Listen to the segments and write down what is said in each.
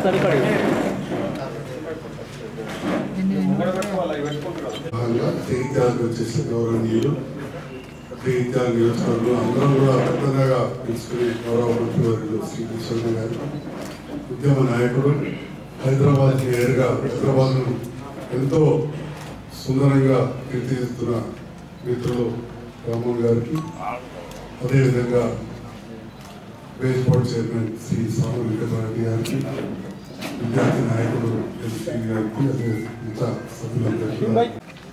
భాగంగా జగిత్యాలకు వచ్చేసిన గౌరవనీయులు జగిత్యాల నియోజకవర్గంలో అందరం కూడా పెద్దగా పిలుచుకునే గౌరవ మంత్రివర్యులు శ్రీ కృష్ణ గారు ఉద్యమ నాయకుడు హైదరాబాద్ నేరుగా హైదరాబాద్ను ఎంతో సుందరంగా తీర్చిదిద్దుతున్న మిత్రులు రామన్ గారికి అదేవిధంగా wage board chairman Shri Swamy Venkatareddy గారికి విద్యార్థి నాయకుడు ఎస్పీ గారికి అదే మిగతా సభ్యులందరికీ కూడా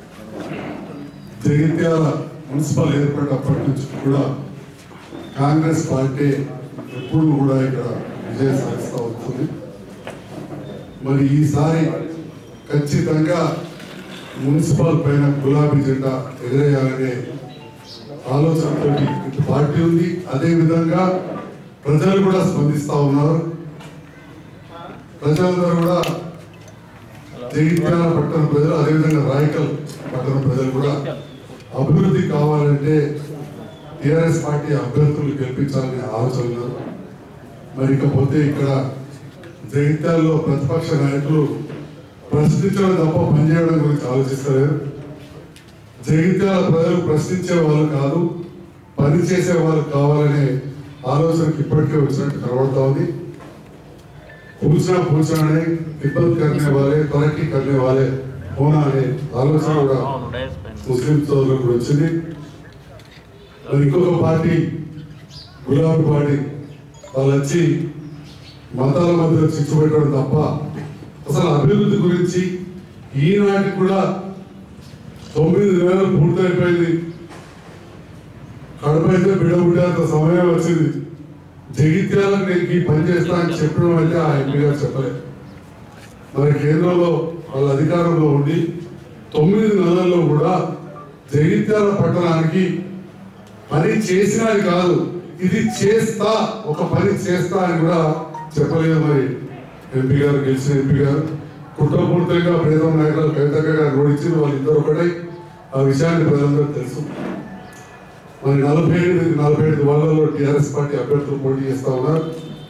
జగిత్యాల మున్సిపల్ ఏర్పడినప్పటి నుంచి కూడా కాంగ్రెస్ పార్టీ ఎప్పుడు కూడా ఇక్కడ విజయం సాధిస్తూ వస్తుంది మరి ఈసారి ఖచ్చితంగా మున్సిపల్ పైన గులాబీ జెండా ఎగరేయాలనే ఆలోచనతో ఇటు పార్టీ ఉంది అదే విధంగా ప్రజలు కూడా స్పందిస్తా ఉన్నారు ప్రజలందరూ కూడా జగిత్యాల పట్టణ ప్రజలు అదేవిధంగా రాయకల్ పట్టణ ప్రజలు కూడా అభివృద్ధి కావాలంటే టిఆర్ఎస్ పార్టీ అభ్యర్థులు గెలిపించాలనే ఆలోచన ఉన్నారు మరి ఇకపోతే ఇక్కడ జగిత్యాల్లో ప్రతిపక్ష నాయకులు ప్రశ్నించడం తప్ప పనిచేయడం గురించి ఆలోచిస్తలేరు జగిత్యాల ప్రజలు ప్రశ్నించే వాళ్ళు కాదు పని చేసే వాళ్ళు కావాలనే ఆలోచనకి ఇప్పటికే వచ్చినట్టు కనబడతా ఉంది पूछना पूछना नहीं खिदमत करने वाले तरक्की करने वाले होना అనే ఆలోచన కూడా ముస్లిం సోదరులకు కూడా వచ్చింది మరి ఇంకొక పార్టీ గులాబీ పార్టీ వాళ్ళు వచ్చి మతాల మధ్య చిచ్చు పెట్టడం తప్ప అసలు అభివృద్ధి గురించి ఈనాటికి కూడా తొమ్మిది నెలలు పూర్తయిపోయింది కడప అయితే బిడ్డ పుట్టేంత సమయం వచ్చింది జగిత్యాలకు నేను ఈ పని చేస్తా అని చెప్పడం అయితే ఆ ఎంపీ గారు చెప్పలేదు మరి కేంద్రంలో వాళ్ళ అధికారంలో ఉండి తొమ్మిది నెలల్లో కూడా జగిత్యాల పట్టణానికి పని చేసినది కాదు ఇది చేస్తా ఒక పని చేస్తా అని కూడా చెప్పలేదు మరి ఎంపీ గారు గెలిచిన ఎంపీ గారు కుట్రపూర్తిగా ప్రేతం నాయకులు కవితక్క గారు ఓడించి వాళ్ళిద్దరు ఒకటై ఆ విషయాన్ని ప్రజలందరూ తెలుసు మరి నలభై ఎనిమిది నలభై ఐదు వాళ్ళలో టిఆర్ఎస్ పార్టీ అభ్యర్థులు పోటీ చేస్తా ఉన్నారు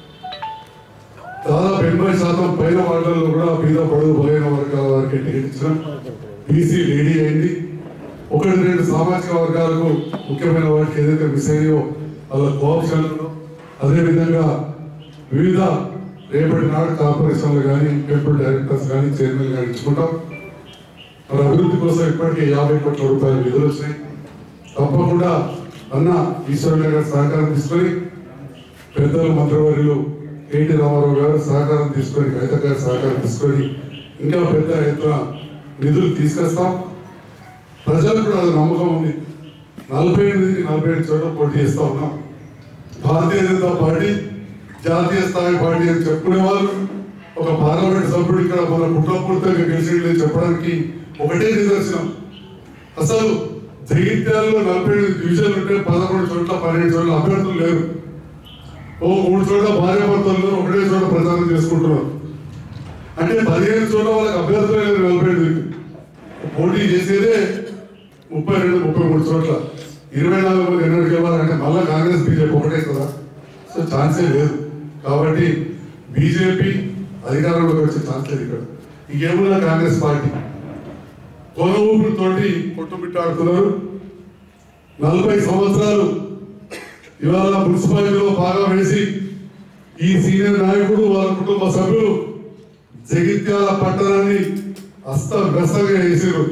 దాదాపు ఎనభై శాతం పైన వాళ్ళలో కూడా మీద పడుగు బలైన వర్గాల వారికి టికెట్ ఇచ్చిన బీసీ లేడీ అయింది ఒకటి రెండు సామాజిక వర్గాలకు ముఖ్యమైన వాటికి ఏదైతే మిస్ అయ్యో వాళ్ళ కోఆప్షన్లు అదేవిధంగా వివిధ రేపటి నాడు కార్పొరేషన్లు కానీ టెంపుల్ డైరెక్టర్స్ కానీ చైర్మన్ కానీ ఇచ్చుకుంటాం మరి అభివృద్ధి కోసం ఇప్పటికే యాభై కోట్ల రూపాయలు నిధులు వచ్చినాయి తప్పకుండా అన్న ఈశ్వరుల గారి సహకారం తీసుకొని పెద్దలు మంత్రివర్యులు కేటీ రామారావు గారు సహకారం తీసుకొని కవిత గారి సహకారం తీసుకొని ఇంకా పెద్ద ఎత్తున నిధులు తీసుకొస్తాం ప్రజలకు కూడా అది నమ్మకం ఉంది నలభై ఎనిమిది నలభై ఏడు చోట్ల పోటీ చేస్తా ఉన్నాం భారతీయ జనతా పార్టీ జాతీయ స్థాయి పార్టీ అని చెప్పుకునే వాళ్ళు ఒక పార్లమెంట్ సభ్యుడు ఇక్కడ మన కుట్రపూర్తిగా గెలిచిందని చెప్పడానికి ఒకటే నిదర్శనం అసలు జగిత్యాలలో నలభై ఐదు డివిజన్లు ఉంటే పదకొండు చోట్ల పన్నెండు చోట్ల అభ్యర్థులు లేరు ఓ మూడు చోట్ల భార్య భర్తలు ఒకటే చోట ప్రచారం చేసుకుంటున్నారు అంటే పదిహేను చోట్ల వాళ్ళకి అభ్యర్థులు లేరు నలభై ఐదు పోటీ చేసేదే ముప్పై రెండు ముప్పై మూడు చోట్ల ఇరవై నాలుగు మంది ఎన్నో గెలవాలంటే మళ్ళా కాంగ్రెస్ బీజేపీ ఒకటే కదా సో ఛాన్సే లేదు కాబట్టి బీజేపీ అధికారంలోకి వచ్చే ఛాన్స్ లేదు ఇక్కడ ఇంకేమున్నా కాంగ్రెస్ పార్టీ కొన ఊపిరితోటి కొట్టుమిట్టాడుతున్నారు నలభై సంవత్సరాలు ఇవాళ మున్సిపాలిటీలో బాగా వేసి ఈ సీనియర్ నాయకుడు వాళ్ళ కుటుంబ సభ్యులు జగిత్యాల పట్టణాన్ని అస్తవ్యస్తంగా వేసారు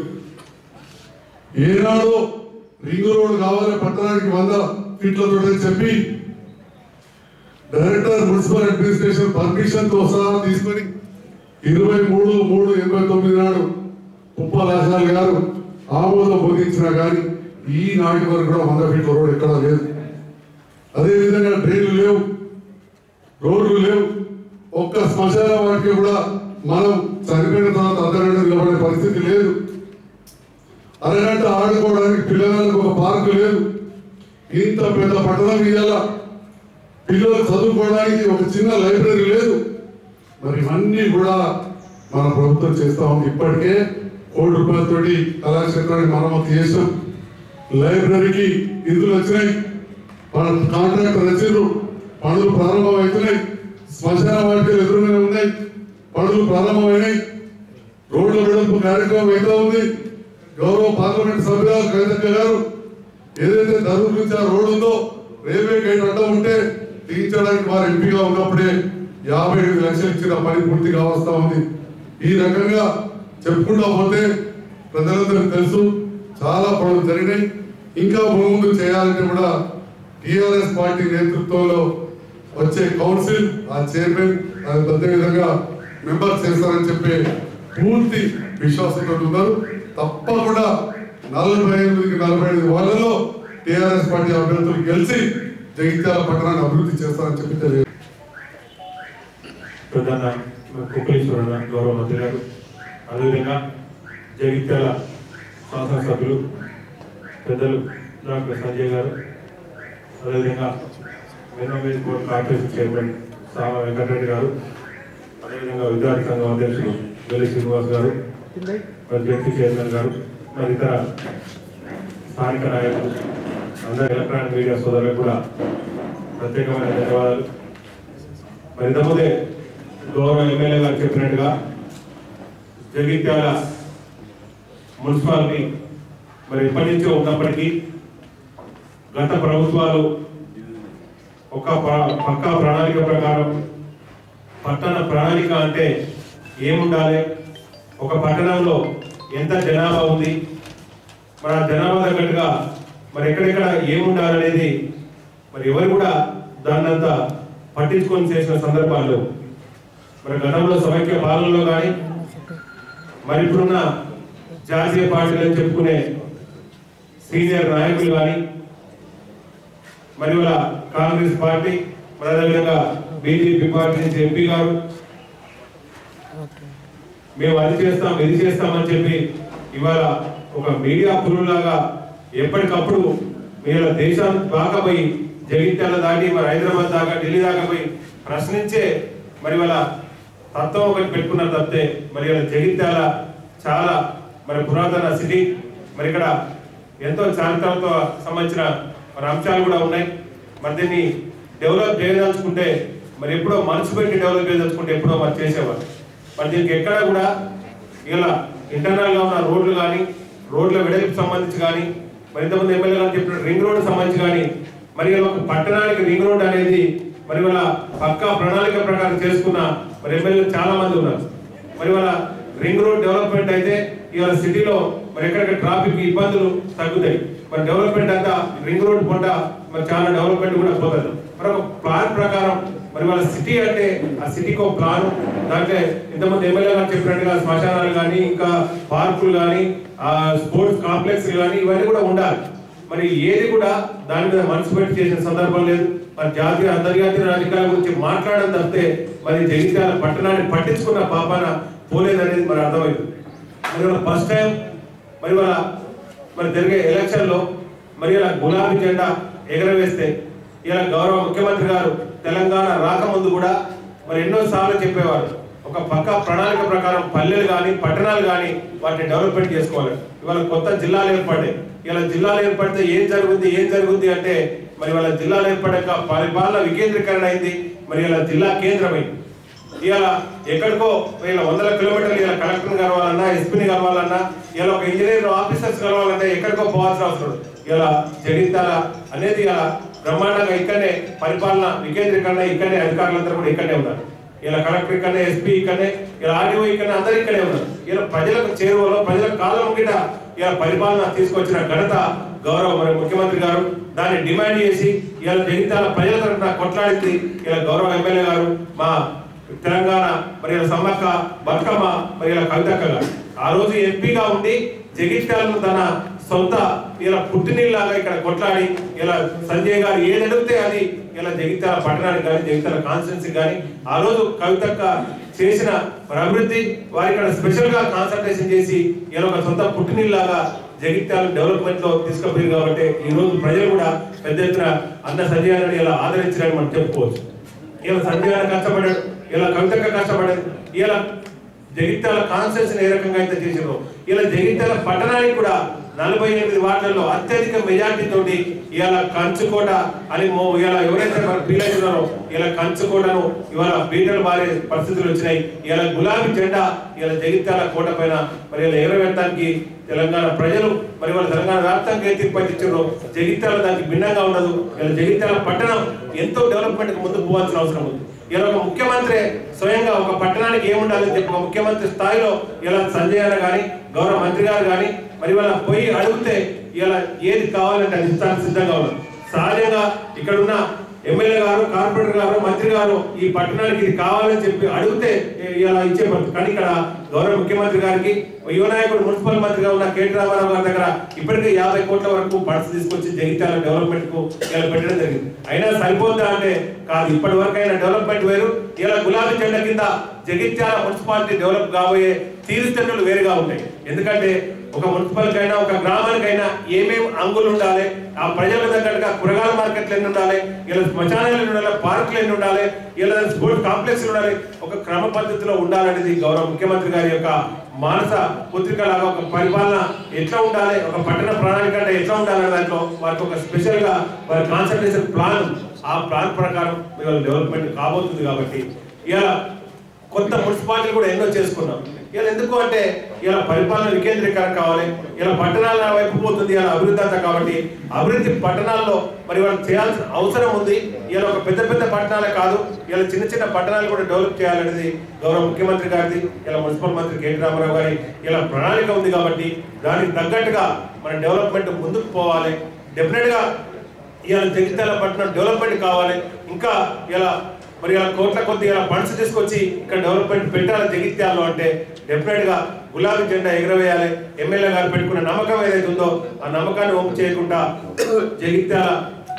ఏనాడో రింగ్ రోడ్ కావాలి పట్టణానికి వంద ఫీట్లతో చెప్పి డైరెక్టర్ మున్సిపల్ అడ్మినిస్ట్రేషన్ పర్మిషన్ తో సహా తీసుకొని ఇరవై మూడు మూడు ఎనభై తొమ్మిది నాడు ఉప్పలాశాలు గారు ఆమోదం పొందించినా కానీ ఈ నాటి వరకు కూడా వంద ఫీట్ల రోడ్ ఎక్కడా లేదు అదే విధంగా డ్రైన్లు లేవు రోడ్లు లేవు ఒక్క శ్మశాన వాటికి కూడా మనం చనిపోయిన తర్వాత అర్ధగంట నిలబడే పరిస్థితి లేదు అరగంట ఆడుకోవడానికి పిల్లలకు ఒక పార్కు లేదు ఇంత పెద్ద పట్టణం ఇవాళ పిల్లలు చదువుకోవడానికి ఒక చిన్న లైబ్రరీ లేదు మరి ఇవన్నీ కూడా మన ప్రభుత్వం చేస్తా ఉంది ఇప్పటికే కోటి రూపాయలతోటి కళాక్షేత్రానికి మరమ్మతు చేసాం లైబ్రరీకి నిధులు వచ్చినాయి మన కాంట్రాక్టర్ రచనలు పనులు ప్రారంభం అవుతున్నాయి శ్మశాన వాటికలు ఎదురుగానే ఉన్నాయి ప్రారంభమైనాయి రోడ్ల వెడల్పు కార్యక్రమం అయితే ఉంది గౌరవ పార్లమెంట్ సభ్యులు కవితక్క గారు ఏదైతే ధర్మం నుంచి ఆ రోడ్డు ఉందో రైల్వే గేట్ అడ్డం ఉంటే తీయించడానికి వారు ఎంపీగా ఉన్నప్పుడే యాభై ఐదు లక్షలు ఇచ్చిన పని పూర్తి కావస్తా ఉంది ఈ రకంగా చెప్పుకుంటా పోతే ప్రజలందరికీ తెలుసు చాలా పనులు జరిగినాయి ఇంకా ముందు చేయాలంటే కూడా టిఆర్ఎస్ పార్టీ నేతృత్వంలో వచ్చే కౌన్సిల్ ఆ చైర్మన్ అదే విధంగా మెంబర్స్ చేస్తారని చెప్పి పూర్తి విశ్వాసంతో ఉన్నారు తప్పకుండా నలభై ఎనిమిదికి నలభై ఎనిమిది వాళ్ళలో టిఆర్ఎస్ పార్టీ అభ్యర్థులు గెలిచి జగిత్యాల పట్టణాన్ని అభివృద్ధి చేస్తారని చెప్పి తెలియదు ప్రధాన కుక్కలేశ్వర గౌరవ మంత్రి గారు అదేవిధంగా జగిత్యాల శాసనసభ్యులు పెద్దలు డాక్టర్ సంజయ్ గారు అదేవిధంగా మినోవేజ్ బోర్డ్ కార్పొరేషన్ చైర్మన్ సామ వెంకటరెడ్డి గారు అదేవిధంగా విద్యార్థి సంఘం అధ్యక్షులు వెల్లి శ్రీనివాస్ గారు మరి జడ్పీ చైర్మన్ గారు మరి ఇతర స్థానిక నాయకులు అందరు ఎలక్ట్రానిక్ మీడియా సోదరులకు కూడా ప్రత్యేకమైన ధన్యవాదాలు మరి ఇంతకుముందే గౌరవ ఎమ్మెల్యే గారు చెప్పినట్టుగా జగిత్యాల మున్సిపాలిటీ మరి ఎప్పటి నుంచో ఉన్నప్పటికీ గత ప్రభుత్వాలు ఒక ప- పక్కా ప్రణాళిక ప్రకారం పట్టణ ప్రణాళిక అంటే ఏముండాలి ఒక పట్టణంలో ఎంత జనాభా ఉంది మరి ఆ జనాభా తగ్గట్టుగా మరి ఎక్కడెక్కడ ఏముండాలనేది మరి ఎవరు కూడా దాన్నంతా పట్టించుకొని చేసిన సందర్భాలు మరి గతంలో సమైక్య పాలనలో కానీ మరి ఇప్పుడున్న జాతీయ పార్టీలు అని చెప్పుకునే సీనియర్ నాయకులు కానీ మరి ఇవాళ కాంగ్రెస్ పార్టీ మరి అదేవిధంగా బీజేపీ పార్టీ నుంచి ఎంపీ గారు మేము అది చేస్తాం ఇది చేస్తామని చెప్పి ఇవాళ ఒక మీడియా పురులాగా ఎప్పటికప్పుడు మీరు దేశానికి బాగా పోయి జగిత్యాల దాటి మరి హైదరాబాద్ దాకా ఢిల్లీ దాకా పోయి ప్రశ్నించే మరి వాళ్ళ తత్వం ఒకటి పెట్టుకున్నారు తప్పితే మరి ఇలా జగిత్యాల చాలా మరి పురాతన సిటీ మరి ఇక్కడ ఎంతో చారిత్రతో సంబంధించిన మరి అంశాలు కూడా ఉన్నాయి మరి దీన్ని డెవలప్ చేయదలుచుకుంటే మరి ఎప్పుడో మనసు పెట్టి డెవలప్ చేయదలుచుకుంటే ఎప్పుడో మరి చేసేవారు మరి దీనికి ఎక్కడ కూడా ఇలా ఇంటర్నల్ గా ఉన్న రోడ్లు కానీ రోడ్ల వెడల్పు సంబంధించి కానీ మరి ఇంతకుముందు ఎమ్మెల్యే గారు చెప్పిన రింగ్ రోడ్ సంబంధించి కానీ మరి ఇలా ఒక పట్టణానికి రింగ్ రోడ్ అనేది మరి వాళ్ళ పక్కా ప్రణాళిక ప్రకారం చేసుకున్న మరి ఎమ్మెల్యే చాలా మంది ఉన్నారు మరి వాళ్ళ రింగ్ రోడ్ డెవలప్మెంట్ అయితే ఇవాళ సిటీలో మరి ఎక్కడెక్కడ ట్రాఫిక్ ఇబ్బందులు తగ్గుతాయి మరి డెవలప్మెంట్ అంతా రింగ్ రోడ్ పొంట మరి చాలా డెవలప్మెంట్ కూడా పోతుంది మరి ఒక ప్లాన్ ప్రకారం మరి వాళ్ళ సిటీ అంటే ఆ సిటీకి ఒక ప్లాన్ దాంట్లో ఇంతమంది ఎమ్మెల్యే గారు చెప్పినట్టుగా శ్మశానాలు కానీ ఇంకా పార్కులు కానీ ఆ స్పోర్ట్స్ కాంప్లెక్స్ కానీ ఇవన్నీ కూడా ఉండాలి మరి ఏది కూడా దాని మీద మనసు పెట్టి చేసిన సందర్భం లేదు మరి జాతీయ అంతర్జాతీయ రాజకీయాల గురించి మాట్లాడడం తప్పితే మరి జగిత్యాల పట్టణాన్ని పట్టించుకున్న పాపాన పోలేదనేది మరి అర్థమైంది మరి వాళ్ళ ఫస్ట్ టైం మరి వాళ్ళ మరి జరిగే ఎలక్షన్ లో మరి ఇలా గులాబీ జెండా ఎగరవేస్తే ఇలా గౌరవ ముఖ్యమంత్రి గారు తెలంగాణ రాకముందు కూడా మరి ఎన్నో సార్లు చెప్పేవారు ఒక పక్క ప్రణాళిక ప్రకారం పల్లెలు కానీ పట్టణాలు కానీ వాటిని డెవలప్మెంట్ చేసుకోవాలి ఇవాళ కొత్త జిల్లాలు ఏర్పడ్డాయి ఇలా జిల్లాలు ఏర్పడితే ఏం జరుగుద్ది ఏం జరుగుద్ది అంటే మరి వాళ్ళ జిల్లాలు ఏర్పడ్డాక పరిపాలన వికేంద్రీకరణ అయింది మరి ఇలా జిల్లా కేంద్రమైంది ఇవాళ ఎక్కడికో వీళ్ళ వందల కిలోమీటర్లు ఇలా కలెక్టర్ కలవాలన్నా ఎస్పీని కలవాలన్నా ఇలా ఒక ఇంజనీర్ ఆఫీసర్స్ కలవాలంటే ఎక్కడికో పోవాల్సిన అవసరం లేదు. ఇలా జగిత్యాల అనేది ఇలా బ్రహ్మాండంగా ఇక్కడనే పరిపాలన వికేంద్రీకరణ ఇక్కడనే అధికారులందరూ కూడా ఇక్కడనే ఉన్నారు ఇలా కలెక్టర్ ఇక్కడనే ఎస్పీ ఇక్కడనే ఇలా ఆర్డీఓ ఇక్కడనే అందరు ఇక్కడే ఉన్నారు ఇలా ప్రజలకు చేరువలో ప్రజలకు కాలం ముగిట ఇలా పరిపాలన తీసుకొచ్చిన ఘనత గౌరవ మరి ముఖ్యమంత్రి గారు దాన్ని డిమాండ్ చేసి ఇలా జగిత్యాల ప్రజల తరఫున కొట్లాడింది ఇలా గౌరవ ఎమ్మెల్యే గారు మా తెలంగాణ మరి ఇలా సమ్మక్క బతుకమ్మ మరి ఇలా కవితక్క గారు ఆ రోజు ఎంపీగా ఉండి జగిత్యాలను తన సొంత ఇలా పుట్టినీళ్ళలాగా ఇక్కడ కొట్లాడి ఇలా సంజయ్ గారు ఏది అడిగితే అది ఇలా జగిత్యాల పట్టణానికి కానీ జగిత్యాల కాన్స్టిట్యున్సీ కానీ ఆ రోజు కవితక్క చేసిన మరి అభివృద్ధి వారి ఇక్కడ స్పెషల్ గా కాన్సన్ట్రేషన్ చేసి ఇలా ఒక సొంత పుట్టినీళ్ళలాగా జగిత్యాల డెవలప్మెంట్ లో తీసుకుపోయింది కాబట్టి ఈ రోజు ప్రజలు కూడా పెద్ద ఎత్తున అన్న సంజయ్ గారిని ఇలా ఆదరించారని మనం చెప్పుకోవచ్చు ఇలా సంజయ్ గారు కష్టపడాడు ఇలా కవితక్క కష్టపడాడు ఇలా జగిత్యాల కాన్స్టిట్యూషన్ ఏ రకంగా అయితే చేసారో ఇలా జగిత్యాల పట్టణానికి కూడా నలభై ఎనిమిది వార్డులలో అత్యధిక మెజార్టీ తోటి ఇవాళ కంచుకోట అని మో- ఇవాళ ఎవరైతే మన ఫీల్ అవుతున్నారో ఇలా కంచుకోటను ఇవాళ బీటలు మారే పరిస్థితులు వచ్చినాయి ఇవాళ గులాబీ జెండా ఇవాళ జగిత్యాల కోట పైన మరి ఇలా ఎగరవేయడానికి తెలంగాణ ప్రజలు మరి వాళ్ళ తెలంగాణ వ్యాప్తంగా ఏ తీర్పు ఇచ్చారో జగిత్యాల దానికి భిన్నంగా ఉండదు ఇలా జగిత్యాల పట్టణం ఎంతో డెవలప్మెంట్ కి ముందుకు పోవాల్సిన అవసరం ఉంది ఇలా ఒక ముఖ్యమంత్రి స్వయంగా ఒక పట్టణానికి ఏముండాలని చెప్పి ఒక ముఖ్యమంత్రి స్థాయిలో ఇలా సంజయ్ గారు కానీ గౌరవ మంత్రి గారు కానీ మరి వాళ్ళ పోయి అడిగితే ఇలా ఏది కావాలంటే అది ఇస్తానికి సిద్ధంగా ఉన్నారు సహజంగా ఇక్కడ ఉన్న ఎమ్మెల్యే గారు కార్పొరేటర్ గారు మంత్రి గారు ఈ పట్టణానికి ఇది కావాలని చెప్పి అడిగితే ఇలా ఇచ్చే పరిస్థితి. కానీ ఇక్కడ గౌరవ ముఖ్యమంత్రి గారికి యువ నాయకుడు మున్సిపల్ మంత్రిగా ఉన్న కేటీ రామారావు గారి దగ్గర ఇప్పటికే యాభై కోట్ల వరకు ఫండ్స్ తీసుకొచ్చి జగిత్యాల డెవలప్మెంట్ కు ఇలా పెట్టడం జరిగింది అయినా సరిపోతుందా అంటే కాదు ఇప్పటి వరకు అయినా డెవలప్మెంట్ వేరు ఇలా గులాబీ జెండా కింద జగిత్యాల మున్సిపాలిటీ డెవలప్ కాబోయే తీరుతెన్నులు వేరుగా ఉంటాయి ఎందుకంటే ఒక మున్సిపల్కైనా ఒక గ్రామానికైనా ఏమేమి అంగులు ఉండాలి ఆ ప్రజలకు తగ్గట్టుగా కూరగాయల మార్కెట్లు ఎన్ని ఉండాలి ఇలా శ్మశానాలు ఎన్ని ఉండాలి పార్కులు ఎన్ని ఉండాలి ఇలా స్పోర్ట్స్ కాంప్లెక్స్ ఉండాలి ఒక క్రమ పద్ధతిలో ఉండాలనేది గౌరవ ముఖ్యమంత్రి గారి యొక్క మానస పుత్రిక లాగా ఒక పరిపాలన ఎట్లా ఉండాలి ఒక పట్టణ ప్రణాళిక అంటే ఎట్లా ఉండాలనే దాంట్లో వారికి ఒక స్పెషల్ గా వారి కాన్సన్ట్రేషన్ ప్లాన్ ఆ ప్లాన్ ప్రకారం ఇవాళ డెవలప్మెంట్ కాబోతుంది కాబట్టి ఇలా కొత్త మున్సిపాలిటీలు కూడా ఎన్నో చేసుకున్నాం ఇలా ఎందుకు అంటే ఇలా పరిపాలన వికేంద్రీకరణ కావాలి ఇలా పట్టణాల వైపు పోతుంది ఇలా అభివృద్ధి అంతా కాబట్టి అభివృద్ధి పట్టణాల్లో మరి వాళ్ళు చేయాల్సిన అవసరం ఉంది ఇలా ఒక పెద్ద పెద్ద పట్టణాలే కాదు ఇలా చిన్న చిన్న పట్టణాలు కూడా డెవలప్ చేయాలనేది గౌరవ ముఖ్యమంత్రి గారిది ఇలా మున్సిపల్ మంత్రి కేటీ రామారావు గారి ఇలా ప్రణాళిక ఉంది కాబట్టి దానికి తగ్గట్టుగా మన డెవలప్మెంట్ ముందుకు పోవాలి డెఫినెట్ గా ఇవాళ జగిత్యాల పట్టణం డెవలప్మెంట్ కావాలి ఇంకా ఇలా మరి ఇలా కోట్ల కొద్ది ఇలా ఫండ్స్ తీసుకొచ్చి ఇక్కడ డెవలప్మెంట్ పెట్టాలి జగిత్యాలలో అంటే డెఫినెట్ గా గులాబీ జెండా ఎగరవేయాలి ఎమ్మెల్యే గారు పెట్టుకున్న నమ్మకం ఏదైతే ఉందో ఆ నమ్మకాన్ని వంపు చేయకుండా జగిత్యాల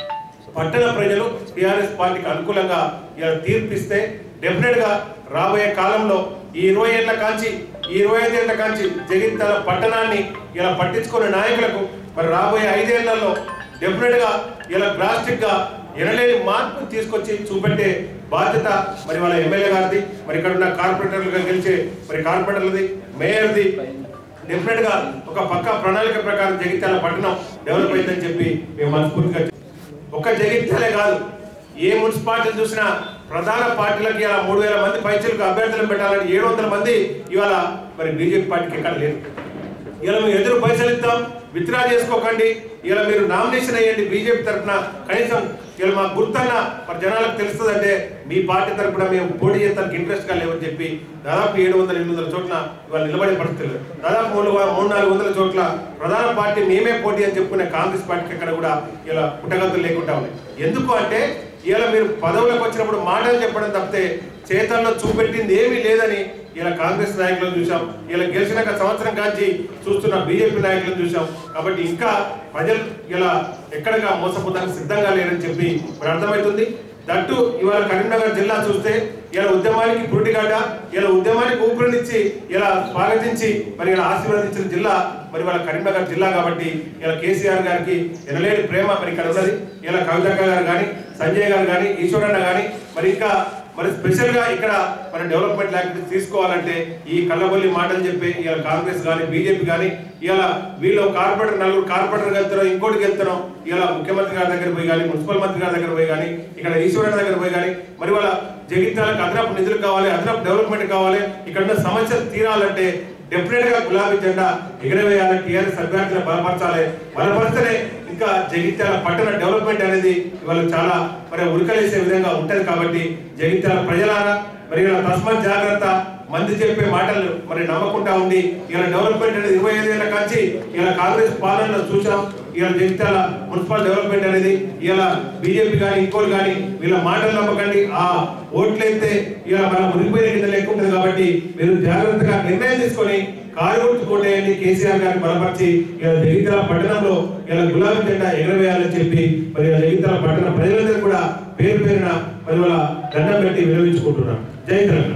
పట్టణ ప్రజలు టిఆర్ఎస్ పార్టీకి అనుకూలంగా ఇలా తీర్పిస్తే డెఫినెట్ గా రాబోయే కాలంలో ఈ ఇరవై ఏళ్ల కాంచి ఈ ఇరవై ఐదు ఏళ్ల కాంచి జగిత్యాల పట్టణాన్ని ఇలా పట్టించుకునే నాయకులకు మరి రాబోయే ఐదేళ్లలో డెఫినెట్ గా ఇలా డ్రాస్టిక్ గా ఎనలేని మార్పు తీసుకొచ్చి చూపెట్టే బాధ్యత మరి వాళ్ళ ఎమ్మెల్యే గారిది మరి ఇక్కడ ఉన్న కార్పొరేటర్లుగా గెలిచే మరి కార్పొరేటర్లది మేయర్ది డెఫినెట్ గా ఒక పక్క ప్రణాళిక ప్రకారం జగిత్యాల పట్టణం డెవలప్ అయిందని చెప్పి మేము మనస్ఫూర్తిగా ఒక జగిత్యాలే కాదు ఏ మున్సిపాలిటీ చూసినా ప్రధాన పార్టీలకి ఇలా మూడు వేల మంది పైచలకు అభ్యర్థులను పెట్టాలని ఏడు వందల మంది ఇవాళ మరి బీజేపీ పార్టీకి ఎక్కడ లేదు ఇలా మేము ఎదురు పైసలు ఇస్తాం విత్డ్రా చేసుకోకండి ఇలా మీరు నామినేషన్ అయ్యండి బీజేపీ తరఫున కనీసం ఇలా మా గుర్తన్న మరి జనాలకు తెలుస్తుందంటే మీ పార్టీ తరఫున మేము పోటీ చేస్తానికి ఇంట్రెస్ట్ గా లేవని చెప్పి దాదాపు ఏడు వందల ఎనిమిది వందల చోట్ల ఇవాళ నిలబడే పరిస్థితి లేదు దాదాపు మూడు మూడు నాలుగు వందల చోట్ల ప్రధాన పార్టీ మేమే పోటీ అని చెప్పుకునే కాంగ్రెస్ పార్టీకి ఎక్కడ కూడా ఇలా పుట్టగతులు లేకుండా ఉన్నాయి ఎందుకు అంటే ఇలా మీరు పదవులకు వచ్చినప్పుడు మాటలు చెప్పడం తప్పితే చేతల్లో చూపెట్టింది ఏమీ లేదని ఇలా కాంగ్రెస్ నాయకులను చూసాం ఇలా గెలిచినాక సంవత్సరం కాంచి చూస్తున్న బీజేపీ నాయకులను చూసాం కాబట్టి ఇంకా ప్రజలు ఇలా ఎక్కడగా మోసపోతానికి సిద్ధంగా లేరని చెప్పి మరి అర్థమవుతుంది దట్టు ఇవాళ కరీంనగర్ జిల్లా చూస్తే ఇలా ఉద్యమానికి పురిటిగాడ ఇలా ఉద్యమానికి ఊపిరినిచ్చి ఇలా స్వాగతించి మరి ఇలా ఆశీర్వదించిన జిల్లా మరి వాళ్ళ కరీంనగర్ జిల్లా కాబట్టి ఇలా కేసీఆర్ గారికి ఎనలేని ప్రేమ మరి ఇక్కడ ఉన్నది ఇలా కవితక్క గారు కానీ సంజయ్ గారు కానీ ఈశ్వరన్న కానీ మరి ఇంకా మరి స్పెషల్ గా ఇక్కడ మన డెవలప్మెంట్ యాక్టివిటీస్ తీసుకోవాలంటే ఈ కళ్ళబొల్లి మాటలు చెప్పి ఇలా కాంగ్రెస్ కానీ బీజేపీ కానీ ఇలా వీళ్ళు కార్పొరేటర్ నలుగురు కార్పొరేటర్ వెళ్తారో ఇంకోటికి వెళ్తారో ఇలా ముఖ్యమంత్రి గారి దగ్గర పోయి కానీ మున్సిపల్ మంత్రి గారి దగ్గర పోయి కానీ ఇక్కడ ఈశ్వరన్ దగ్గర పోయి కానీ మరి వాళ్ళ జగిత్యాలకు అదనపు నిధులు కావాలి అదనపు డెవలప్మెంట్ కావాలి ఇక్కడ ఉన్న సమస్యలు తీరాలంటే డెఫినెట్ గా గులాబీ జెండా ఎగరవేయాలి టీఆర్ఎస్ అభ్యర్థులను బలపరచాలి బలపరిస్తేనే ఇంకా జగిత్యాల పట్టణ డెవలప్మెంట్ అనేది ఇవాళ చాలా మరి ఉడకలేసే విధంగా ఉంటది కాబట్టి జగిత్యాల ప్రజలారా మరి ఇలా తస్మాత్ జాగ్రత్త మంది చెప్పే మాటలు మరి నమ్మకుండా ఉండి ఇలా డెవలప్మెంట్ అనేది ఇరవై ఐదు ఏళ్ళ కాంచి ఇలా కాంగ్రెస్ పాలనలో చూసాం ఇలా జగిత్యాల మున్సిపల్ డెవలప్మెంట్ అనేది ఇలా బీజేపీ కానీ ఇంకోటి కానీ వీళ్ళ మాటలు నమ్మకండి ఆ ఓట్లు అయితే ఇలా మన మునిగిపోయిన కింద లెక్క ఉంటుంది కాబట్టి మీరు జాగ్రత్తగా నిర్ణయం తీసుకొని కారు గుర్తు కోటేయండి కేసీఆర్ గారిని బలపరిచి ఇలా జగిత్యాల పట్టణంలో ఇలా గులాబీ జెండా ఎగరవేయాలని చెప్పి మరి ఇలా జగిత్యాల పట్టణ ప్రజలందరూ కూడా పేరు పేరున మరి వాళ్ళ దండం పెట్టి విరమించుకుంటున్నాం జై తెలంగాణ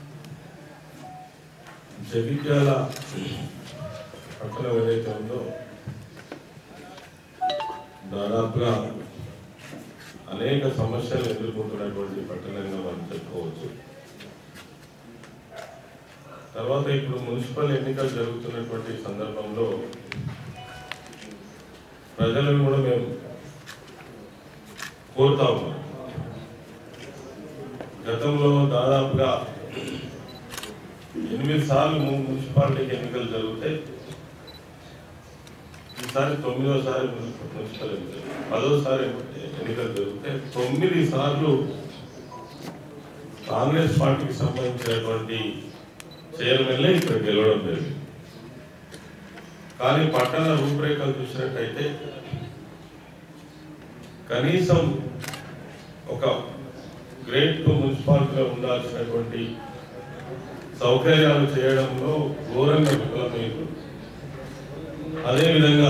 జగిత్యాల పట్టణం ఏదైతే ఉందో దాదాపుగా అనేక సమస్యలు ఎదుర్కొంటున్నటువంటి పట్టణంగా మనం చెప్పుకోవచ్చు తర్వాత ఇప్పుడు మున్సిపల్ ఎన్నికలు జరుగుతున్నటువంటి సందర్భంలో ప్రజలను కూడా మేము కోరుతా ఉన్నాం గతంలో దాదాపుగా ఎనిమిది సార్లు ము- మున్సిపాలిటీకి ఎన్నికలు జరుగుతాయి ఈసారి తొమ్మిదోసారి మున్సిపల్ మున్సిపల్ ఎన్నికలు పదోసారి ఎన్నికలు జరుగుతాయి తొమ్మిది సార్లు కాంగ్రెస్ పార్టీకి సంబంధించినటువంటి చైర్మన్లే ఇక్కడ గెలవడం జరిగింది కానీ పట్టణ రూపురేఖలు చూసినట్టయితే కనీసం ఒక గ్రేట్ మున్సిపాలిటీలో ఉండాల్సినటువంటి సౌకర్యాలు చేయడంలో ఘోరంగా విఫలమైంది అదేవిధంగా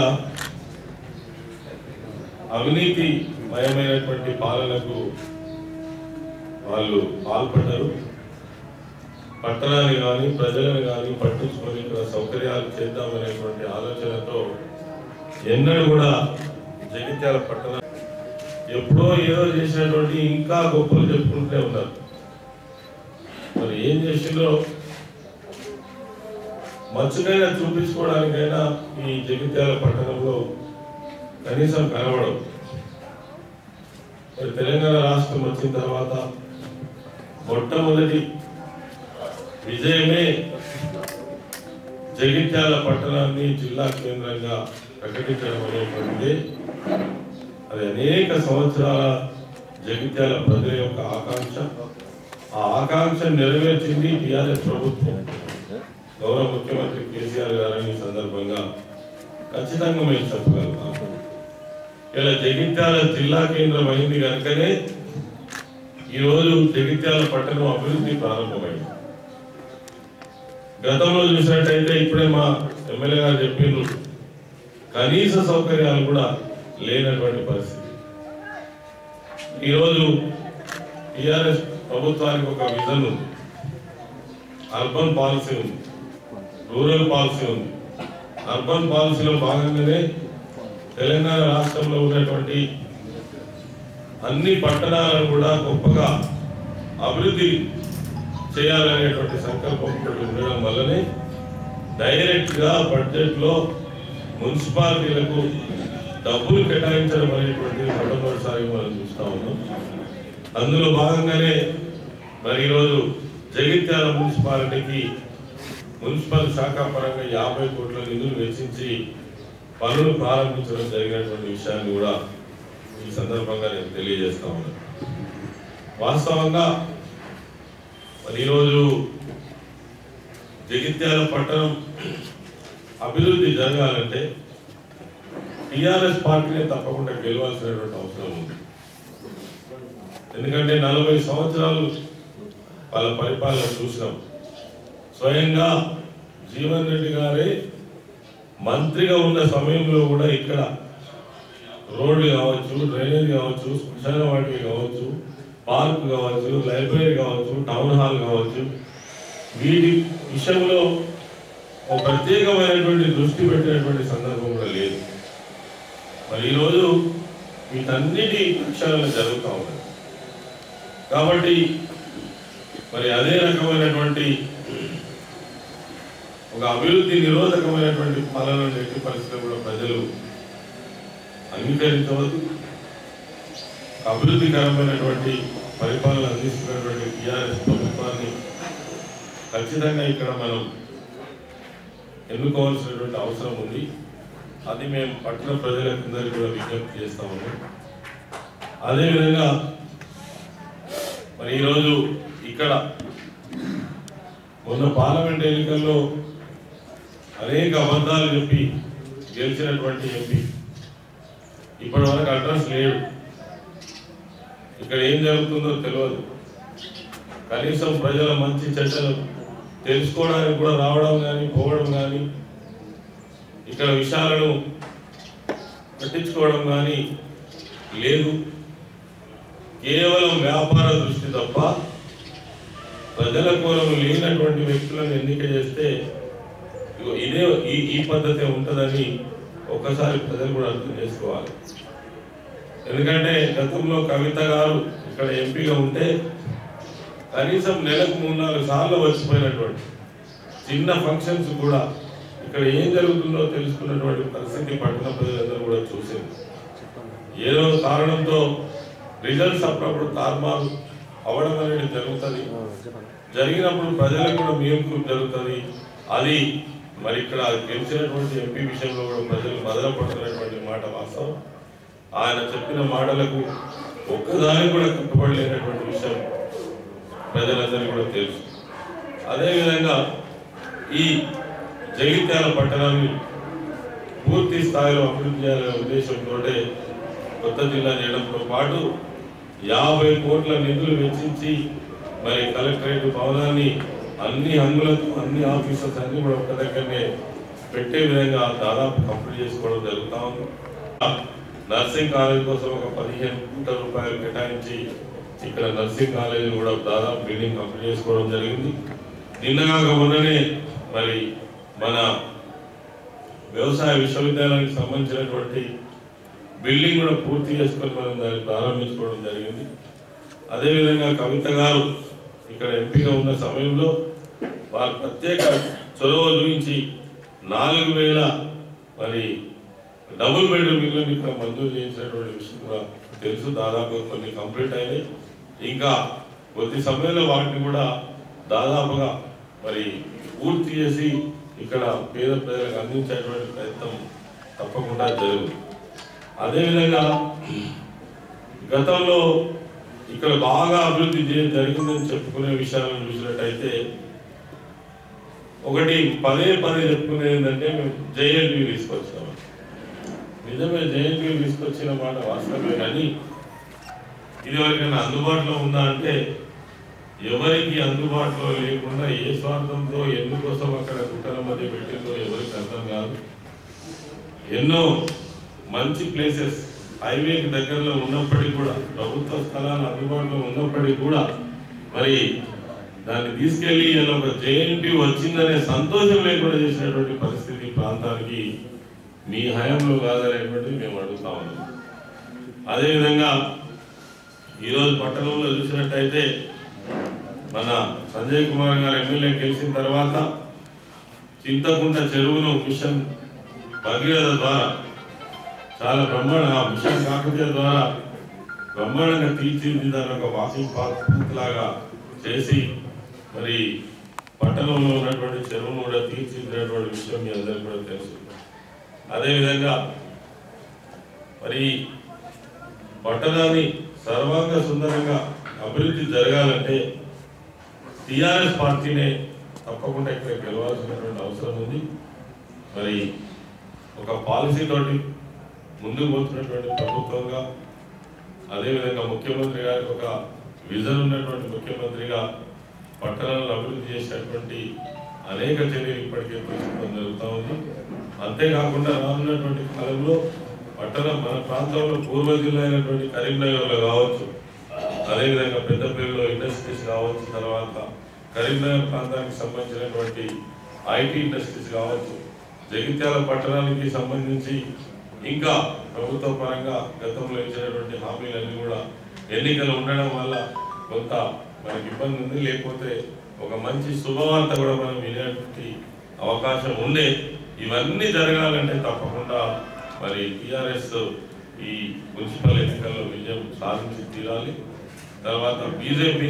అవినీతి మయమైనటువంటి పాలనకు వాళ్ళు పాల్పడ్డారు పట్టణాన్ని కానీ ప్రజలను కానీ పట్టించుకొని ఇక్కడ సౌకర్యాలు చేద్దామనేటువంటి ఆలోచనతో ఎన్నడూ కూడా జగిత్యాల పట్టణ ఎప్పుడో ఏదో చేసినటువంటి ఇంకా గొప్పలు చెప్పుకుంటూనే ఉన్నారు మరి ఏం చేసిందో మంచుకైనా చూపించుకోవడానికైనా ఈ జగిత్యాల పట్టణంలో కనీసం కనబడవు మరి తెలంగాణ రాష్ట్రం వచ్చిన తర్వాత మొట్టమొదటి విజయమే జగిత్యాల పట్టణాన్ని జిల్లా కేంద్రంగా ప్రకటించడం అనేటువంటిది అది అనేక సంవత్సరాల జగిత్యాల ప్రజల యొక్క ఆకాంక్ష ఆ ఆకాంక్ష నెరవేర్చింది టిఆర్ఎస్ ప్రభుత్వం గౌరవ ముఖ్యమంత్రి కేసీఆర్ గారని ఈ సందర్భంగా ఖచ్చితంగా మేము చెప్పగలుగుతాం ఇలా జగిత్యాల జిల్లా కేంద్రం అయింది కనుకనే ఈరోజు జగిత్యాల పట్టణం అభివృద్ధి ప్రారంభమైంది గతంలో చూసినట్టయితే ఇప్పుడే మా ఎమ్మెల్యే గారు చెప్పిండ్రు కనీస సౌకర్యాలు కూడా లేనటువంటి పరిస్థితి ఈరోజు టిఆర్ఎస్ ప్రభుత్వానికి ఒక విజన్ ఉంది అర్బన్ పాలసీ ఉంది రూరల్ పాలసీ ఉంది అర్బన్ పాలసీలో భాగంగానే తెలంగాణ రాష్ట్రంలో ఉన్నటువంటి అన్ని పట్టణాలను కూడా గొప్పగా అభివృద్ధి చేయాలనేటువంటి సంకల్పం ఒకటి ఉండడం వల్లనే డైరెక్ట్ గా బడ్జెట్ లో మున్సిపాలిటీలకు డబ్బులు కేటాయించడం అనేటువంటిది మొట్టమొదటిసారి మనం చూస్తా ఉన్నాం అందులో భాగంగానే మరి ఈరోజు జగిత్యాల మున్సిపాలిటీకి మున్సిపల్ శాఖ పరంగా యాభై కోట్ల నిధులు వెచ్చించి పనులు ప్రారంభించడం జరిగినటువంటి విషయాన్ని కూడా ఈ సందర్భంగా నేను తెలియజేస్తా ఉన్నాను వాస్తవంగా మరి ఈరోజు జగిత్యాల పట్టణం అభివృద్ధి జరగాలంటే టిఆర్ఎస్ పార్టీనే తప్పకుండా గెలవాల్సినటువంటి అవసరం ఉంది ఎందుకంటే నలభై సంవత్సరాలు వాళ్ళ పరిపాలన చూసినాం స్వయంగా జీవన్ రెడ్డి గారే మంత్రిగా ఉన్న సమయంలో కూడా ఇక్కడ రోడ్లు కావచ్చు డ్రైనేజ్ కావచ్చు శ్మశాన వాటికి కావచ్చు పార్క్ కావచ్చు లైబ్రరీ కావచ్చు టౌన్ హాల్ కావచ్చు వీటి విషయంలో ఒక ప్రత్యేకమైనటువంటి దృష్టి పెట్టినటువంటి సందర్భం కూడా లేదు మరి ఈరోజు వీటన్నిటి ప్రక్షాళన జరుగుతూ ఉన్నాయి కాబట్టి మరి అదే రకమైనటువంటి ఒక అభివృద్ధి నిరోధకమైనటువంటి పాలన ఎట్టి పరిస్థితుల్లో కూడా ప్రజలు అంగీకరించవద్దు అభివృద్ధికరమైనటువంటి పరిపాలన అందిస్తున్నటువంటి టీఆర్ఎస్ ప్రభుత్వాన్ని ఖచ్చితంగా ఇక్కడ మనం ఎన్నుకోవాల్సినటువంటి అవసరం ఉంది అది మేము పట్టణ ప్రజలందరికీ కూడా విజ్ఞప్తి చేస్తా ఉన్నాం అదేవిధంగా మరి ఈరోజు ఇక్కడ మొన్న పార్లమెంట్ ఎన్నికల్లో అనేక అబద్ధాలు చెప్పి గెలిచినటువంటి ఎంపీ ఇప్పటి వరకు అడ్రస్ లేడు ఇక్కడ ఏం జరుగుతుందో తెలియదు కనీసం ప్రజల మంచి చెడ్డలు తెలుసుకోవడానికి కూడా రావడం కానీ పోవడం కానీ ఇక్కడ విషయాలను పట్టించుకోవడం కానీ లేదు కేవలం వ్యాపార దృష్టి తప్ప ప్రజల కోరం లేనటువంటి వ్యక్తులను ఎన్నిక చేస్తే ఇగో ఇదే ఈ ఈ పద్ధతి ఉంటుందని ఒక్కసారి ప్రజలు కూడా అర్థం చేసుకోవాలి ఎందుకంటే గతంలో కవిత గారు ఇక్కడ ఎంపీగా ఉంటే కనీసం నెలకు మూడు నాలుగు సార్లు వచ్చిపోయినటువంటి చిన్న ఫంక్షన్స్ కూడా ఇక్కడ ఏం జరుగుతుందో తెలుసుకున్నటువంటి పరిస్థితి పట్టణ ప్రజలందరూ కూడా చూసింది ఏదో కారణంతో రిజల్ట్స్ అప్పుడప్పుడు తారుమారు అవ్వడం అనేది జరుగుతుంది జరిగినప్పుడు ప్రజలకు కూడా మేలు జరుగుతుంది అది మరి ఇక్కడ గెలిచినటువంటి ఎంపీ విషయంలో కూడా ప్రజలు బదలపడుతున్నటువంటి మాట వాస్తవం ఆయన చెప్పిన మాటలకు ఒక్కదానికి కూడా కట్టుబడలేనటువంటి విషయం ప్రజలందరికీ కూడా తెలుసు అదేవిధంగా ఈ జగిత్యాల పట్టణాన్ని పూర్తి స్థాయిలో అభివృద్ధి చేయాలనే ఉద్దేశంతో కొత్త జిల్లా చేయడంతో పాటు యాభై కోట్ల నిధులు వెచ్చించి మరి కలెక్టరేట్ భవనాన్ని అన్ని హంగులతో అన్ని ఆఫీసర్స్ అన్ని కూడా ఒక దగ్గరనే పెట్టే విధంగా దాదాపు కంప్లీట్ చేసుకోవడం జరుగుతా ఉంది నర్సింగ్ కాలేజ్ కోసం ఒక పదిహేను కోట్ల రూపాయలు కేటాయించి ఇక్కడ నర్సింగ్ కాలేజ్ కూడా దాదాపు బిల్డింగ్ కంప్లీట్ చేసుకోవడం జరిగింది నిన్నగాక మొన్ననే మరి మన వ్యవసాయ విశ్వవిద్యాలయానికి సంబంధించినటువంటి బిల్డింగ్ కూడా పూర్తి చేసుకొని మనం దాన్ని ప్రారంభించుకోవడం జరిగింది అదేవిధంగా కవిత గారు ఇక్కడ ఎంపీగా ఉన్న సమయంలో వారు ప్రత్యేక చొరవ చూపించి నాలుగు వేల మరి డబుల్ బెడ్రూమ్ ఇళ్ళని ఇక్కడ మంజూరు చేయించినటువంటి విషయం కూడా తెలుసు దాదాపు కొన్ని కంప్లీట్ అయినాయి ఇంకా కొద్ది సమయంలో వాటిని కూడా దాదాపుగా మరి పూర్తి చేసి ఇక్కడ పేద ప్రజలకు అందించేటువంటి ప్రయత్నం తప్పకుండా జరుగుతుంది అదేవిధంగా గతంలో ఇక్కడ బాగా అభివృద్ధి చే- జరిగిందని చెప్పుకునే విషయాలను చూసినట్టయితే ఒకటి పదే పదే చెప్పుకునేది ఏంటంటే మేము జేఎన్టీ తీసుకొచ్చాము నిజమే జేఎన్టీ తీసుకొచ్చిన మాట వాస్తవమే కానీ ఇది ఎవరికైనా అందుబాటులో ఉందా అంటే ఎవరికి అందుబాటులో లేకుండా ఏ స్వార్థంతో ఎందుకోసం అక్కడ కుట్టల మధ్య పెట్టిందో ఎవరికి అర్థం కాదు ఎన్నో మంచి ప్లేసెస్ హైవేకి దగ్గరలో ఉన్నప్పటికీ కూడా ప్రభుత్వ స్థలాలు అందుబాటులో ఉన్నప్పటికీ కూడా మరి దాన్ని తీసుకెళ్లి ఇలా ఒక జేఎన్టీ వచ్చిందనే సంతోషం లేకుండా చేసినటువంటి పరిస్థితి ప్రాంతానికి మీ హయాంలో కాదనేటువంటిది మేము అడుగుతా ఉన్నాం అదేవిధంగా ఈరోజు పట్టణంలో చూసినట్టయితే మన సంజయ్ కుమార్ గారు ఎమ్మెల్యే గెలిచిన తర్వాత చింతకుంట చెరువును మిషన్ భగీరథ ద్వారా చాలా బ్రహ్మాండ ఆ మిషన్ కాకతీయ ద్వారా బ్రహ్మాండంగా తీర్చిదిద్దాలని ఒక వాకింగ్ పార్క్ లాగా చేసి మరి పట్టణంలో ఉన్నటువంటి చెరువును కూడా తీర్చిదిద్దినటువంటి విషయం మీ అందరికీ కూడా తెలుసు అదేవిధంగా మరి పట్టణాన్ని సర్వాంగ సుందరంగా అభివృద్ధి జరగాలంటే టిఆర్ఎస్ పార్టీనే తప్పకుండా ఇక్కడ గెలవాల్సినటువంటి అవసరం ఉంది మరి ఒక పాలసీ తోటి ముందుకు పోతున్నటువంటి ప్రభుత్వంగా అదేవిధంగా ముఖ్యమంత్రి గారికి ఒక విజన్ ఉన్నటువంటి ముఖ్యమంత్రిగా పట్టణాలను అభివృద్ధి చేసేటువంటి అనేక చర్యలు ఇప్పటికే తీసుకోవడం జరుగుతూ ఉంది అంతేకాకుండా రానున్నటువంటి కాలంలో పట్టణం మన ప్రాంతంలో పూర్వ జిల్లా అయినటువంటి కరీంనగర్లో కావచ్చు అదేవిధంగా పెద్దపల్లిలో ఇండస్ట్రీస్ కావచ్చు తర్వాత కరీంనగర్ ప్రాంతానికి సంబంధించినటువంటి ఐటీ ఇండస్ట్రీస్ కావచ్చు జగిత్యాల పట్టణానికి సంబంధించి ఇంకా ప్రభుత్వ పరంగా గతంలో ఇచ్చినటువంటి హామీలన్నీ కూడా ఎన్నికలు ఉండడం వల్ల కొంత మనకి ఇబ్బంది ఉంది లేకపోతే ఒక మంచి శుభవార్త కూడా మనం వినేటువంటి అవకాశం ఉండే ఇవన్నీ జరగాలంటే తప్పకుండా మరి టిఆర్ఎస్ ఈ మున్సిపల్ ఎన్నికల్లో విజయం సాధించి తీరాలి తర్వాత బీజేపీ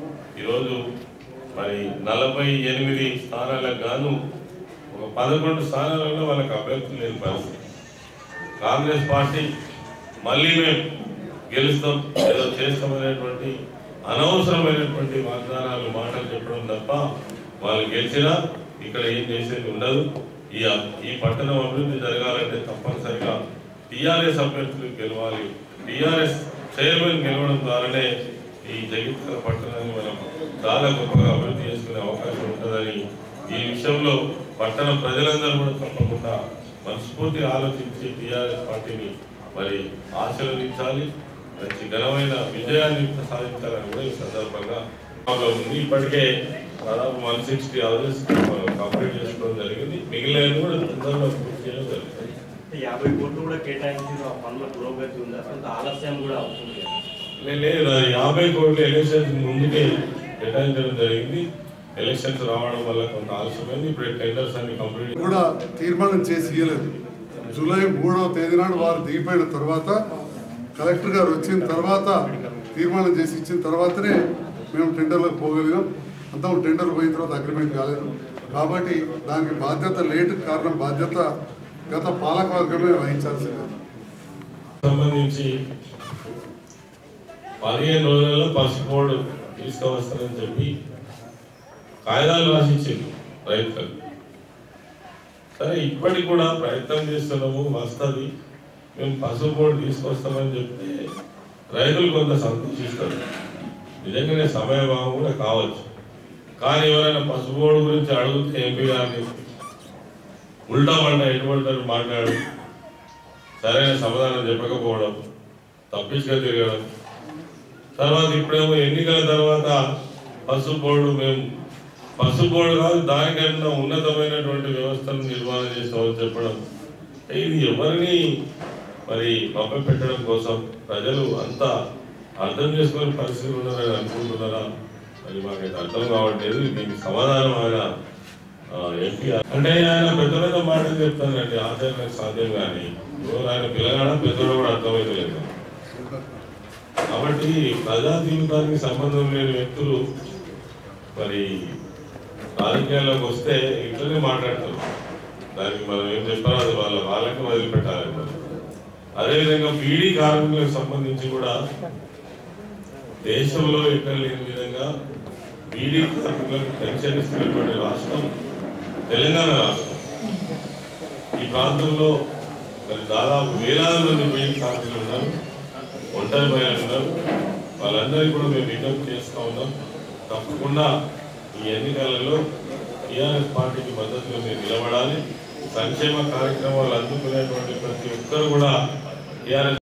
ఈరోజు మరి నలభై ఎనిమిది స్థానాలకు గాను ఒక పదకొండు స్థానాలలో వాళ్ళకి అభ్యర్థులు లేని పరిస్థితి కాంగ్రెస్ పార్టీ మళ్ళీ మేము గెలుస్తాం ఏదో చేస్తామనేటువంటి అనవసరమైనటువంటి వాగ్దానాలు మాటలు చెప్పడం తప్ప వాళ్ళు గెలిచినా ఇక్కడ ఏం చేసేది ఉండదు ఈ ఈ పట్టణం అభివృద్ధి జరగాలంటే తప్పనిసరిగా టిఆర్ఎస్ అభ్యర్థులు గెలవాలి టిఆర్ఎస్ చైర్మన్ గెలవడం ద్వారానే ఈ జగిత్యాల పట్టణాన్ని మనం చాలా గొప్పగా అభివృద్ధి చేసుకునే అవకాశం ఉంటుందని ఈ విషయంలో పట్టణ ప్రజలందరూ కూడా తప్పకుండా మనస్ఫూర్తిగా ఆలోచించి టిఆర్ఎస్ పార్టీని మరి ఆశీర్వదించాలి మంచి ఘనమైన విజయాన్ని సాధించాలని కూడా ఈ సందర్భంగా మాలో ఉంది ఇప్పటికే దాదాపు వన్ సిక్స్టీ అవర్స్ కంప్లీట్ చేసుకోవడం జరిగింది మిగిలిన కూడా తొందరగా పూర్తి చేయడం జరుగుతుంది యాభై కోట్లు కూడా కేటాయించిన ఆ పనుల పురోగతి ఉందా కొంత ఆలస్యం కూడా అవుతుంది కదా. లే- లేదు అది యాభై కోట్ల ఎలక్షన్స్ ముందుకే కేటాయించడం జరిగింది ఎలక్షన్స్ రావడం వల్ల కొంత ఆలస్యమైంది ఇప్పుడు టెండర్స్ అన్ని కంప్లీట్ కూడా తీర్మానం చేసి ఇవ్వలేదు జూలై మూడవ తేదీ నాడు వారు దిగిపోయిన తర్వాత కలెక్టర్ గారు వచ్చిన తర్వాత తీర్మానం చేసి ఇచ్చిన తర్వాతనే మేము టెండర్లకు పోగలిగాం అంతా టెండర్ పోయిన తర్వాత అగ్రిమెంట్ కాలేదు కాబట్టి దానికి బాధ్యత లేట్ కారణం బాధ్యత గత పాలక వర్గమే వహించాల్సిందే సంబంధించి పదిహేను రోజులలో పసుపోడు తీసుకువస్తారని చెప్పి కాగితాలు రాసిచ్చింది రైతులకు సరే ఇప్పటికి కూడా ప్రయత్నం చేస్తున్నాము వస్తుంది మేము పసుపోడు తీసుకొస్తామని చెప్తే రైతులు కొంత సంతోషిస్తారు నిజంగానే సమయభావం కూడా కావచ్చు కానీ ఎవరైనా పసుపోడు గురించి అడిగితే ఎంపీ గారిని ఉల్టా పంట ఎటువంటి మాట్లాడు సరైన సమాధానం చెప్పకపోవడం తప్పించుగా తిరగడం తర్వాత ఇప్పుడేమో ఎన్నికల తర్వాత పసుపు బోర్డు మేము పసుపు బోర్డు కాదు దానికన్నా ఉన్నతమైనటువంటి వ్యవస్థను నిర్మాణం చేస్తామని చెప్పడం ఇది ఎవరిని మరి పంప పెట్టడం కోసం ప్రజలు అంతా అర్థం చేసుకునే పరిస్థితులు ఉన్నారని అనుకుంటున్నారా మరి మాకైతే అర్థం కావట్లేదు దీనికి సమాధానం ఆయన ఆ, ఎంపీ అంటే ఆయన పెద్ద పెద్ద మాటలు చెప్తానండి ఆచరణకు సాధ్యం కానీ ఎవరు ఆయన పిల్లగాడ పెద్దోడు కూడా అర్థమైతే లేదు కాబట్టి ప్రజా జీవితానికి సంబంధం లేని వ్యక్తులు మరి రాజకీయాల్లోకి వస్తే ఇట్లనే మాట్లాడతారు దానికి మనం ఏం చెప్పాలో అది వాళ్ళ వాళ్ళకి వదిలిపెట్టాలి మనం. అదేవిధంగా బీడీ కార్మికులకు సంబంధించి కూడా దేశంలో ఎక్కడ లేని విధంగా బీడీ కార్మికులకు పెన్షన్ ఇస్తున్నటువంటి రాష్ట్రం తెలంగాణ రాష్ట్రం ఈ ప్రాంతంలో మరి దాదాపు వేలాది మంది బీడీ కార్మికులు ఉన్నారు ఒంటరి మహిళలు ఉన్నారు వాళ్ళందరికీ కూడా మేము విజ్ఞప్తి చేస్తూ ఉన్నాం తప్పకుండా ఈ ఎన్నికలలో టీఆర్ఎస్ పార్టీకి మద్దతుగా మీరు నిలబడాలి సంక్షేమ కార్యక్రమాలు అందుకునేటువంటి ప్రతి ఒక్కరు కూడా టీఆర్ఎస్